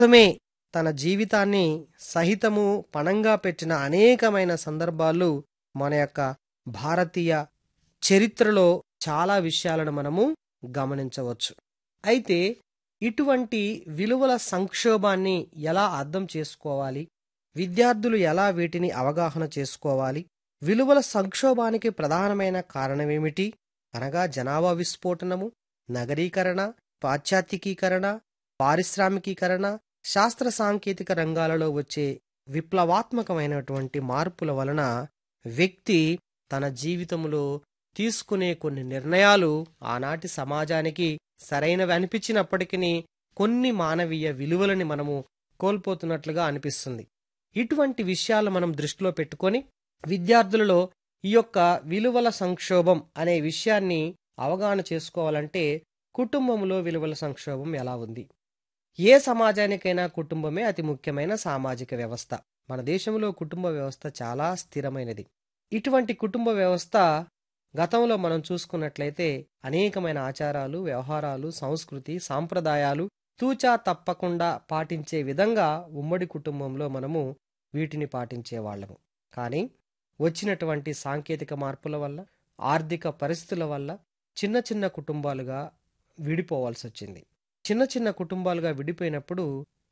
కోసమే తన జీవితాన్ని సహితము పణంగా పెట్టిన అనేకమైన సందర్భాలు మన యొక్క భారతీయ చరిత్రలో చాలా విషయాలను మనము గమనించవచ్చు అయితే ఇటువంటి విలువల సంక్షోభాన్ని ఎలా అర్థం చేసుకోవాలి విద్యార్థులు ఎలా వీటిని అవగాహన చేసుకోవాలి విలువల సంక్షోభానికి ప్రధానమైన కారణమేమిటి అనగా జనాభా విస్ఫోటనము నగరీకరణ పాశ్చాత్యకీకరణ పారిశ్రామికీకరణ శాస్త్ర సాంకేతిక రంగాలలో వచ్చే విప్లవాత్మకమైనటువంటి మార్పుల వలన వ్యక్తి తన జీవితంలో తీసుకునే కొన్ని నిర్ణయాలు ఆనాటి సమాజానికి సరైనవి అనిపించినప్పటికీ కొన్ని మానవీయ విలువలని మనము కోల్పోతున్నట్లుగా అనిపిస్తుంది ఇటువంటి విషయాలు మనం దృష్టిలో పెట్టుకొని విద్యార్థులలో ఈ యొక్క విలువల సంక్షోభం అనే విషయాన్ని అవగాహన చేసుకోవాలంటే కుటుంబంలో విలువల సంక్షోభం ఎలా ఉంది ఏ సమాజానికైనా కుటుంబమే అతి ముఖ్యమైన సామాజిక వ్యవస్థ మన దేశంలో కుటుంబ వ్యవస్థ చాలా స్థిరమైనది ఇటువంటి కుటుంబ వ్యవస్థ గతంలో మనం చూసుకున్నట్లయితే అనేకమైన ఆచారాలు వ్యవహారాలు సంస్కృతి సాంప్రదాయాలు తూచా తప్పకుండా పాటించే విధంగా ఉమ్మడి కుటుంబంలో మనము వీటిని పాటించేవాళ్ళము కానీ వచ్చినటువంటి సాంకేతిక మార్పుల వల్ల ఆర్థిక పరిస్థితుల వల్ల చిన్న చిన్న కుటుంబాలుగా విడిపోవాల్సి వచ్చింది చిన్న చిన్న కుటుంబాలుగా విడిపోయినప్పుడు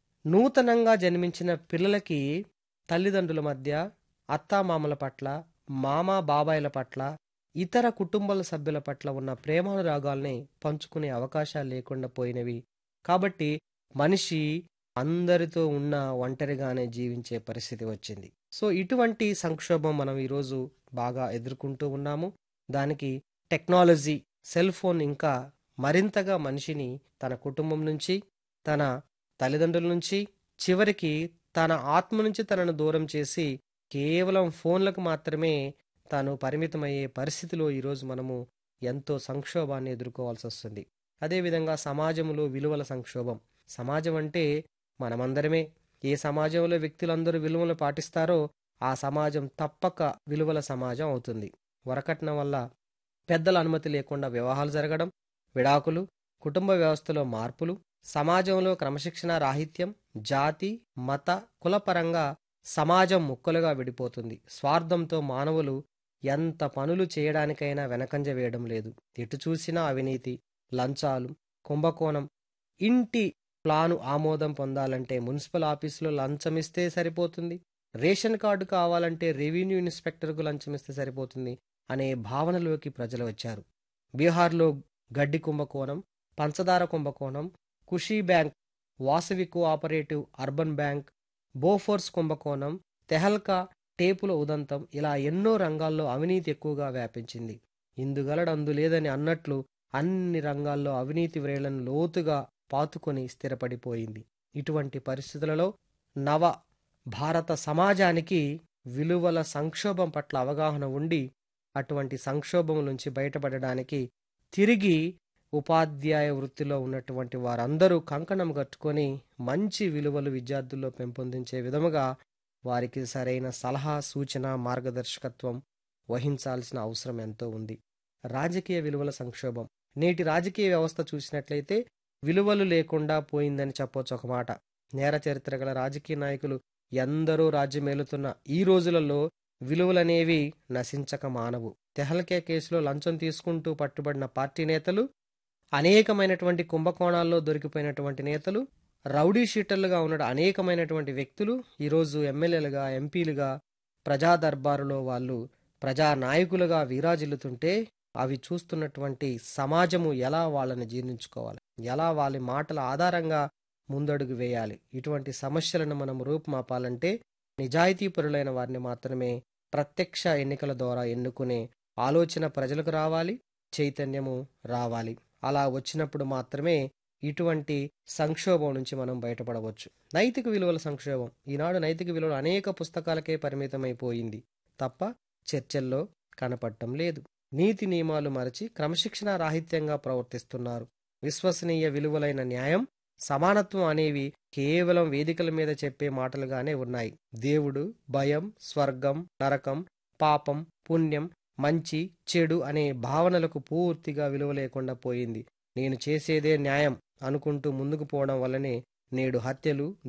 నూతనంగా జన్మించిన పిల్లలకి తల్లిదండ్రుల మధ్య అత్తామామల పట్ల మామ బాబాయిల పట్ల ఇతర కుటుంబాల సభ్యుల పట్ల ఉన్న ప్రేమానురాగాల్ని పంచుకునే అవకాశాలు లేకుండా పోయినవి కాబట్టి మనిషి అందరితో ఉన్న ఒంటరిగానే జీవించే పరిస్థితి వచ్చింది సో ఇటువంటి సంక్షోభం మనం ఈరోజు బాగా ఎదుర్కొంటూ ఉన్నాము దానికి టెక్నాలజీ సెల్ ఫోన్ ఇంకా మరింతగా మనిషిని తన కుటుంబం నుంచి తన తల్లిదండ్రుల నుంచి చివరికి తన ఆత్మ నుంచి తనను దూరం చేసి కేవలం ఫోన్లకు మాత్రమే తాను పరిమితమయ్యే పరిస్థితిలో ఈరోజు మనము ఎంతో సంక్షోభాన్ని ఎదుర్కోవాల్సి వస్తుంది అదేవిధంగా సమాజంలో విలువల సంక్షోభం సమాజం అంటే మనమందరమే ఏ సమాజంలో వ్యక్తులందరూ విలువలు పాటిస్తారో ఆ సమాజం తప్పక విలువల సమాజం అవుతుంది వరకట్నం వల్ల పెద్దల అనుమతి లేకుండా వివాహాలు జరగడం విడాకులు కుటుంబ వ్యవస్థలో మార్పులు సమాజంలో క్రమశిక్షణ రాహిత్యం జాతి మత కులపరంగా సమాజం ముక్కలుగా విడిపోతుంది స్వార్థంతో మానవులు ఎంత పనులు చేయడానికైనా వెనకంజ వేయడం లేదు ఎటు చూసినా అవినీతి లంచాలు కుంభకోణం ఇంటి ప్లాను ఆమోదం పొందాలంటే మున్సిపల్ ఆఫీసులో లంచం ఇస్తే సరిపోతుంది రేషన్ కార్డు కావాలంటే రెవెన్యూ ఇన్స్పెక్టర్కు లంచం ఇస్తే సరిపోతుంది అనే భావనలోకి ప్రజలు వచ్చారు బీహార్లో గడ్డి కుంభకోణం పంచదార కుంభకోణం Khushi bank Vasavi cooperative urban bank Bofors కుంభకోణం తెహల్కా టేపుల ఉదంతం ఇలా ఎన్నో రంగాల్లో అవినీతి ఎక్కువగా వ్యాపించింది ఇందుగలడందు లేదని అన్నట్లు అన్ని రంగాల్లో అవినీతి వ్రేళ్లను లోతుగా పాతుకొని స్థిరపడిపోయింది ఇటువంటి పరిస్థితులలో నవ భారత సమాజానికి విలువల సంక్షోభం పట్ల అవగాహన ఉండి అటువంటి సంక్షోభం నుంచి బయటపడడానికి తిరిగి ఉపాధ్యాయ వృత్తిలో ఉన్నటువంటి వారందరూ కంకణం కట్టుకొని మంచి విలువలు విద్యార్థుల్లో పెంపొందించే విధముగా వారికి సరైన సలహా సూచన మార్గదర్శకత్వం వహించాల్సిన అవసరం ఎంతో ఉంది రాజకీయ విలువల సంక్షోభం నేటి రాజకీయ వ్యవస్థ చూసినట్లయితే విలువలు లేకుండా పోయిందని చెప్పొచ్చు ఒక మాట నేర చరిత్ర గల రాజకీయ నాయకులు ఎందరో రాజ్యమేలుతున్న ఈ రోజులలో విలువలనేవి నశించక మానవు తెహల్కే కేసులో లంచం తీసుకుంటూ పట్టుబడిన పార్టీ నేతలు అనేకమైనటువంటి కుంభకోణాల్లో దొరికిపోయినటువంటి నేతలు రౌడీ షీటర్లుగా ఉన్న అనేకమైనటువంటి వ్యక్తులు ఈరోజు ఎమ్మెల్యేలుగా ఎంపీలుగా ప్రజా దర్బారులో వాళ్ళు ప్రజా నాయకులుగా వీరాజిల్లుతుంటే అవి చూస్తున్నటువంటి సమాజము ఎలా వాళ్ళని జీర్ణించుకోవాలి ఎలా వాళ్ళ మాటల ఆధారంగా ముందడుగు వేయాలి ఇటువంటి సమస్యలను మనం రూపుమాపాలంటే నిజాయితీపరులైన వారిని మాత్రమే ప్రత్యక్ష ఎన్నికల ద్వారా ఎన్నుకునే ఆలోచన ప్రజలకు రావాలి చైతన్యము రావాలి అలా వచ్చినప్పుడు మాత్రమే ఇటువంటి సంక్షోభం నుంచి మనం బయటపడవచ్చు నైతిక విలువల సంక్షోభం ఈనాడు నైతిక విలువలు అనేక పుస్తకాలకే పరిమితమైపోయింది తప్ప చర్చల్లో కనపడటం లేదు నీతి నియమాలు మరచి క్రమశిక్షణ రాహిత్యంగా ప్రవర్తిస్తున్నారు విశ్వసనీయ విలువలైన న్యాయం సమానత్వం అనేవి కేవలం వేదికల మీద చెప్పే మాటలుగానే ఉన్నాయి దేవుడు భయం స్వర్గం నరకం పాపం పుణ్యం మంచి చెడు అనే భావనలకు పూర్తిగా విలువ లేకుండా పోయింది నేను చేసేదే న్యాయం అనుకుంటూ ముందుకు పోవడం వల్లనే నేడు హత్యలు